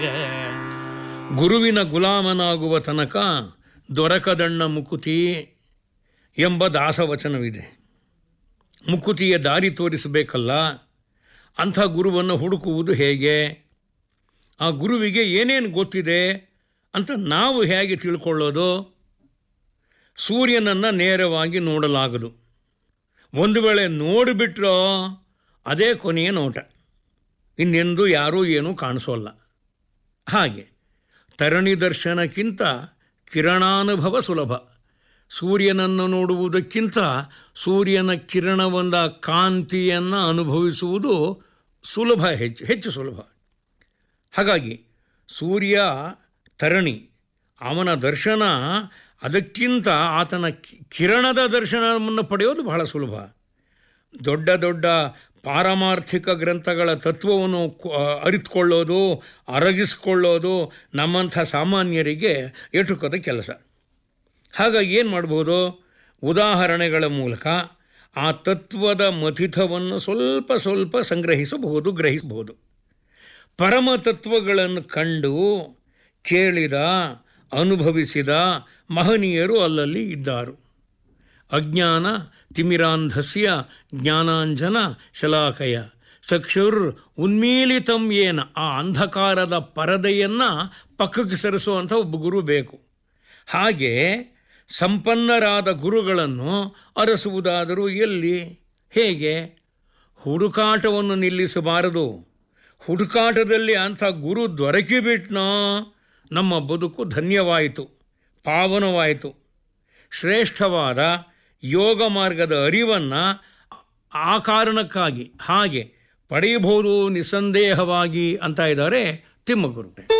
ಗುರುವಿನ ಗುಲಾಮನಾಗುವ ತನಕ ದೊರಕದಣ್ಣ ಮುಕುತಿ ಎಂಬ ದಾಸವಚನವಿದೆ ಮುಕುತಿಯ ದಾರಿ ತೋರಿಸಬೇಕಲ್ಲ ಅಂಥ ಗುರುವನ್ನು ಹುಡುಕುವುದು ಹೇಗೆ ಆ ಗುರುವಿಗೆ ಏನೇನು ಗೊತ್ತಿದೆ ಅಂತ ನಾವು ಹೇಗೆ ತಿಳ್ಕೊಳ್ಳೋದು ಸೂರ್ಯನನ್ನು ನೇರವಾಗಿ ನೋಡಲಾಗದು ಒಂದು ವೇಳೆ ನೋಡಿಬಿಟ್ರೋ ಅದೇ ಕೊನೆಯ ನೋಟ ಇನ್ನೆಂದು ಯಾರೂ ಏನೂ ಕಾಣಿಸೋಲ್ಲ ಹಾಗೆ ತರಣಿ ದರ್ಶನಕ್ಕಿಂತ ಕಿರಣಾನುಭವ ಸುಲಭ ಸೂರ್ಯನನ್ನು ನೋಡುವುದಕ್ಕಿಂತ ಸೂರ್ಯನ ಕಿರಣವೊಂದ ಕಾಂತಿಯನ್ನು ಅನುಭವಿಸುವುದು ಸುಲಭ ಹೆಚ್ಚು ಹೆಚ್ಚು ಸುಲಭ ಹಾಗಾಗಿ ಸೂರ್ಯ ತರಣಿ ಅವನ ದರ್ಶನ ಅದಕ್ಕಿಂತ ಆತನ ಕಿ- ಕಿರಣದ ದರ್ಶನವನ್ನು ಪಡೆಯೋದು ಬಹಳ ಸುಲಭ ದೊಡ್ಡ ದೊಡ್ಡ ಪಾರಮಾರ್ಥಿಕ ಗ್ರಂಥಗಳ ತತ್ವವನ್ನು ಕು- ಅರಿತುಕೊಳ್ಳೋದು ಅರಗಿಸ್ಕೊಳ್ಳೋದು ನಮ್ಮಂಥ ಸಾಮಾನ್ಯರಿಗೆ ಎಟುಕದ ಕೆಲಸ ಹಾಗಾಗಿ ಏನು ಮಾಡ್ಬೋದು ಉದಾಹರಣೆಗಳ ಮೂಲಕ ಆ ತತ್ವದ ಮಥಿತವನ್ನು ಸ್ವಲ್ಪ ಸ್ವಲ್ಪ ಸಂಗ್ರಹಿಸಬಹುದು ಗ್ರಹಿಸಬಹುದು ಪರಮ ತತ್ವಗಳನ್ನು ಕಂಡು ಕೇಳಿದ ಅನುಭವಿಸಿದ ಮಹನೀಯರು ಅಲ್ಲಲ್ಲಿ ಇದ್ದಾರು ಅಜ್ಞಾನ ತಿಮಿರಾಂಧಸ್ಯ ಜ್ಞಾನಾಂಜನ ಶಲಾಕಯ ಚಕ್ಷುರ್ ಉನ್ಮೀಲಿತಂ ಏನ ಆ ಅಂಧಕಾರದ ಪರದೆಯನ್ನು ಪಕ್ಕಕ್ಕೆ ಸರಿಸುವಂಥ ಒಬ್ಬ ಗುರು ಬೇಕು ಹಾಗೆ ಸಂಪನ್ನರಾದ ಗುರುಗಳನ್ನು ಅರಸುವುದಾದರೂ ಎಲ್ಲಿ ಹೇಗೆ ಹುಡುಕಾಟವನ್ನು ನಿಲ್ಲಿಸಬಾರದು ಹುಡುಕಾಟದಲ್ಲಿ ಅಂಥ ಗುರು ದೊರಕಿಬಿಟ್ನೋ ನಮ್ಮ ಬದುಕು ಧನ್ಯವಾಯಿತು ಪಾವನವಾಯಿತು ಶ್ರೇಷ್ಠವಾದ ಯೋಗ ಮಾರ್ಗದ ಅರಿವನ್ನು ಆ ಕಾರಣಕ್ಕಾಗಿ ಹಾಗೆ ಪಡೆಯಬಹುದು ನಿಸ್ಸಂದೇಹವಾಗಿ ಅಂತ ಇದ್ದಾರೆ ತಿಮ್ಮಗುರುಡೆ